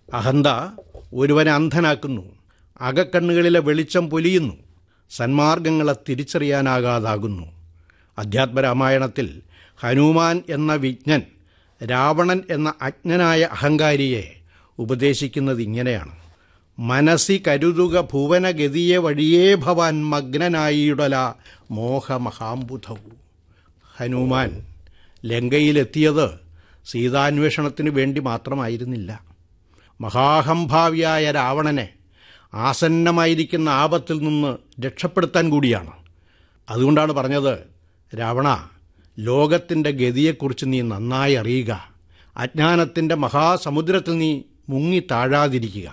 അഹന്ത ഒരുവനെ അന്ധനാക്കുന്നു അകക്കണ്ണുകളിലെ വെളിച്ചം പൊലിയുന്നു സന്മാർഗങ്ങളെ തിരിച്ചറിയാനാകാതാകുന്നു അധ്യാത്മരാമായണത്തിൽ ഹനുമാൻ എന്ന വിജ്ഞൻ രാവണൻ എന്ന അജ്ഞനായ അഹങ്കാരിയെ ഉപദേശിക്കുന്നത് ഇങ്ങനെയാണ് മനസ്സി കരുതുക ഭുവനഗതിയെ വഴിയേ ഭവാൻ മഗ്നനായിടല മോഹമഹാംബുധവു ഹനുമാൻ ലങ്കയിലെത്തിയത് സീതാന്വേഷണത്തിന് വേണ്ടി മാത്രമായിരുന്നില്ല മഹാഹംഭാവിയായ രാവണനെ ആസന്നമായിരിക്കുന്ന ആപത്തിൽ നിന്ന് രക്ഷപ്പെടുത്താൻ കൂടിയാണ് അതുകൊണ്ടാണ് പറഞ്ഞത് രാവണ ലോകത്തിൻ്റെ ഗതിയെക്കുറിച്ച് നീ നന്നായി അറിയുക അജ്ഞാനത്തിൻ്റെ മഹാസമുദ്രത്തിൽ നീ മുങ്ങി താഴാതിരിക്കുക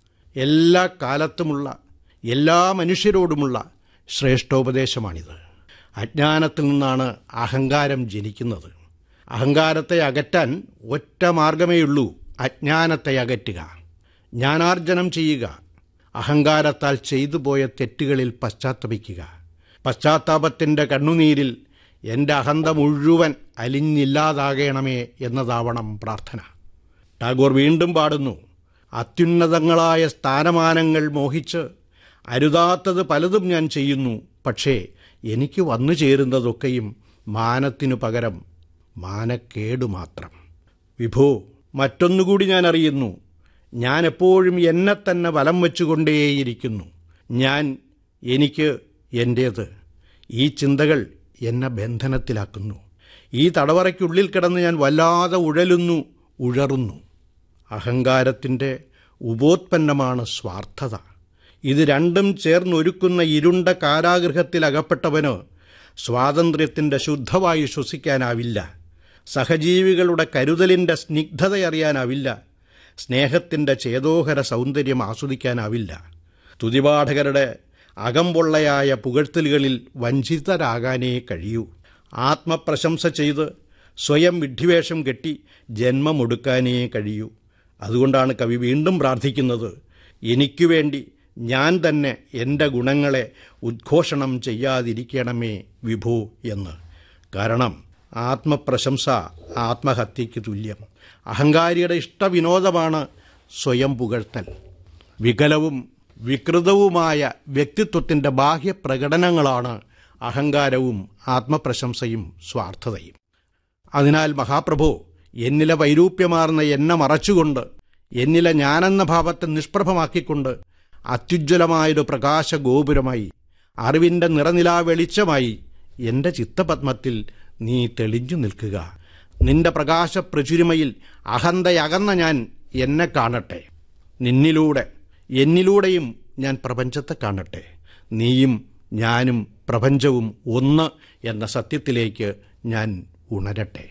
എല്ലാ കാലത്തുമുള്ള എല്ലാ മനുഷ്യരോടുമുള്ള ശ്രേഷ്ഠോപദേശമാണിത് അജ്ഞാനത്തിൽ നിന്നാണ് അഹങ്കാരം ജനിക്കുന്നത് അഹങ്കാരത്തെ അകറ്റാൻ ഒറ്റ മാർഗമേയുള്ളൂ അജ്ഞാനത്തെ അകറ്റുക ജ്ഞാനാർജനം ചെയ്യുക അഹങ്കാരത്താൽ ചെയ്തു പോയ തെറ്റുകളിൽ പശ്ചാത്തപിക്കുക പശ്ചാത്താപത്തിൻ്റെ കണ്ണുനീരിൽ എൻ്റെ അഹന്ത മുഴുവൻ അലിഞ്ഞില്ലാതാകണമേ എന്നതാവണം പ്രാർത്ഥന ടാഗോർ വീണ്ടും പാടുന്നു അത്യുന്നതങ്ങളായ സ്ഥാനമാനങ്ങൾ മോഹിച്ച് അരുതാത്തത് പലതും ഞാൻ ചെയ്യുന്നു പക്ഷേ എനിക്ക് വന്നു ചേരുന്നതൊക്കെയും മാനത്തിനു പകരം മാനക്കേടു മാത്രം വിഭോ മറ്റൊന്നുകൂടി ഞാൻ അറിയുന്നു ഞാൻ എപ്പോഴും എന്നെ തന്നെ വലം വെച്ചുകൊണ്ടേയിരിക്കുന്നു ഞാൻ എനിക്ക് എൻ്റേത് ഈ ചിന്തകൾ എന്നെ ബന്ധനത്തിലാക്കുന്നു ഈ തടവറയ്ക്കുള്ളിൽ കിടന്ന് ഞാൻ വല്ലാതെ ഉഴലുന്നു ഉഴറുന്നു അഹങ്കാരത്തിൻ്റെ ഉപോത്പന്നമാണ് സ്വാർത്ഥത ഇത് രണ്ടും ചേർന്നൊരുക്കുന്ന ഇരുണ്ട കാരാഗൃഹത്തിൽ അകപ്പെട്ടവന് സ്വാതന്ത്ര്യത്തിൻ്റെ ശുദ്ധവായു ശ്വസിക്കാനാവില്ല സഹജീവികളുടെ കരുതലിൻ്റെ സ്നിഗ്ധതയറിയാനാവില്ല സ്നേഹത്തിൻ്റെ ചേതോഹര സൗന്ദര്യം ആസ്വദിക്കാനാവില്ല തുതിപാഠകരുടെ അകംപൊള്ളയായ പുകഴ്ത്തലുകളിൽ വഞ്ചിതരാകാനേ കഴിയൂ ആത്മപ്രശംസ ചെയ്ത് സ്വയം വിഡ്ഢിവേഷം കെട്ടി ജന്മമൊടുക്കാനേ കഴിയൂ അതുകൊണ്ടാണ് കവി വീണ്ടും പ്രാർത്ഥിക്കുന്നത് എനിക്കു വേണ്ടി ഞാൻ തന്നെ എൻ്റെ ഗുണങ്ങളെ ഉദ്ഘോഷണം ചെയ്യാതിരിക്കണമേ വിഭു എന്ന് കാരണം ആത്മപ്രശംസ ആത്മഹത്യയ്ക്ക് തുല്യം അഹങ്കാരിയുടെ ഇഷ്ടവിനോദമാണ് സ്വയം പുകഴ്ത്തൽ വികലവും വികൃതവുമായ വ്യക്തിത്വത്തിൻ്റെ ബാഹ്യപ്രകടനങ്ങളാണ് അഹങ്കാരവും ആത്മപ്രശംസയും സ്വാർത്ഥതയും അതിനാൽ മഹാപ്രഭു എന്നിലെ വൈരൂപ്യമാർന്ന എന്നെ മറച്ചുകൊണ്ട് എന്നിലെ ഞാനെന്ന ഭാവത്തെ നിഷ്പ്രഭമാക്കിക്കൊണ്ട് അത്യുജ്വലമായൊരു പ്രകാശ ഗോപുരമായി അറിവിൻ്റെ നിറനിലാ വെളിച്ചമായി എൻ്റെ ചിത്തപത്മത്തിൽ നീ തെളിഞ്ഞു നിൽക്കുക നിന്റെ പ്രകാശ പ്രചുരിമയിൽ അഹന്തയകന്ന ഞാൻ എന്നെ കാണട്ടെ നിന്നിലൂടെ എന്നിലൂടെയും ഞാൻ പ്രപഞ്ചത്തെ കാണട്ടെ നീയും ഞാനും പ്രപഞ്ചവും ഒന്ന് എന്ന സത്യത്തിലേക്ക് ഞാൻ ഉണരട്ടെ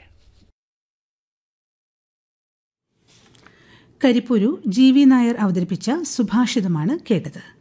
കരിപ്പൂരു ജി വി നായർ അവതരിപ്പിച്ച സുഭാഷിതമാണ് കേട്ടത്